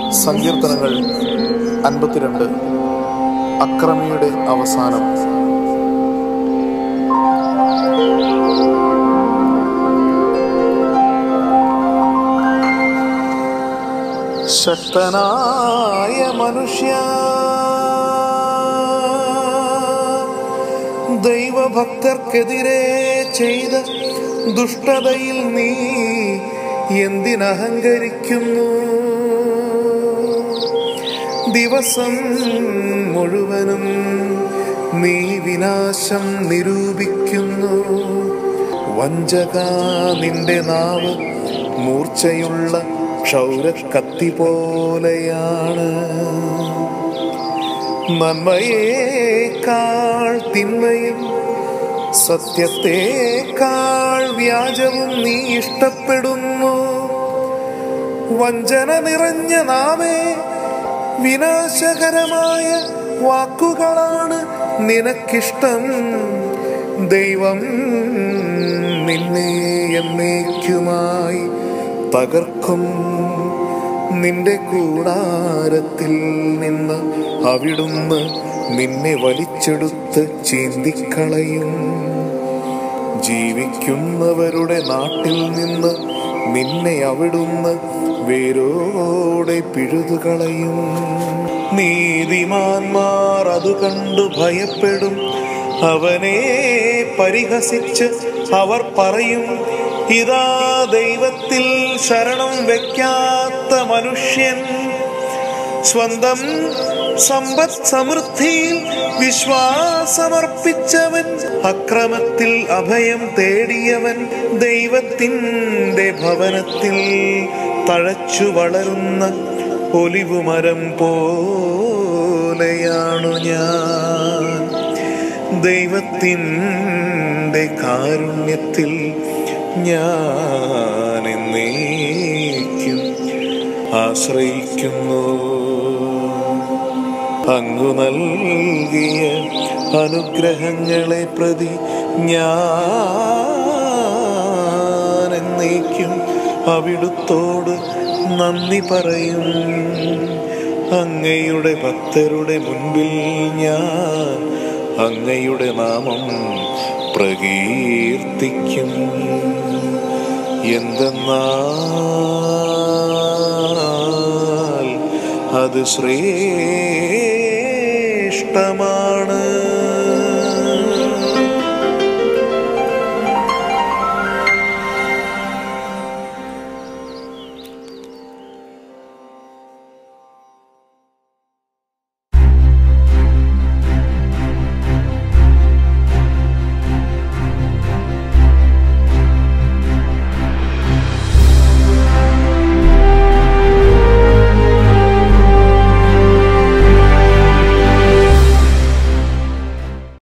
സങ്കീർത്തനങ്ങൾ അൻപത്തിരണ്ട് അക്രമിയുടെ അവസാനം ശക്തനായ മനുഷ്യ ദൈവഭക്തർക്കെതിരെ ചെയ്ത ദുഷ്ടതയിൽ നീ എന്തിനഹങ്കരിക്കുന്നു ദിവസം മുഴുവനും നീ വിനാശം നിരൂപിക്കുന്നു വഞ്ചക നിന്റെ നാവ് മൂർച്ചയുള്ള ക്ഷൗരക്കത്തി പോലെയാണ് നന്മയേക്കാൾ തിന്മയും സത്യത്തേക്കാൾ വ്യാജവും നീ ഇഷ്ടപ്പെടുന്നു വഞ്ചന നിറഞ്ഞ നാമേ വിനാശകരമായ വാക്കുകളാണ് നിനക്കിഷ്ടം ദൈവം നിന്നെ എന്നേക്കുമായി തകർക്കും നിന്റെ കൂടാരത്തിൽ നിന്ന് അവിടുന്ന് നിന്നെ വലിച്ചെടുത്ത് ചീന്തിക്കളയും ജീവിക്കുന്നവരുടെ നാട്ടിൽ നിന്ന് നിന്നെ അവിടുന്ന് വേരോടെ പിഴുതുകളയും നീതിമാന്മാർ അത് കണ്ടു ഭയപ്പെടും അവനെ പരിഹസിച്ച് അവർ പറയും ഇതാ ദൈവത്തിൽ ശരണം വെക്കാത്ത മനുഷ്യൻ സ്വന്തം സമ്പദ് സമൃദ്ധിയിൽ വിശ്വാസമർപ്പിച്ചവൻ അക്രമത്തിൽ അഭയം തേടിയവൻ ദൈവത്തിൻ്റെ ഭവനത്തിൽ തഴച്ചു വളരുന്ന ഒലിവുമരം പോലെയാണു ഞാൻ ദൈവത്തിൻ്റെ കാരുണ്യത്തിൽ ഞാൻ എന്നേക്കും ആശ്രയിക്കുന്നു അങ്ങു നൽകിയ അനുഗ്രഹങ്ങളെ പ്രതി ഞാൻ എന്നേക്കും അവിടുത്തോട് നന്ദി പറയും അങ്ങയുടെ ഭക്തരുടെ മുൻപിൽ ഞാൻ അങ്ങയുടെ നാമം പ്രകീർത്തിക്കും എന്തെന്നാൽ അത് ശ്രേഷ്ഠമാ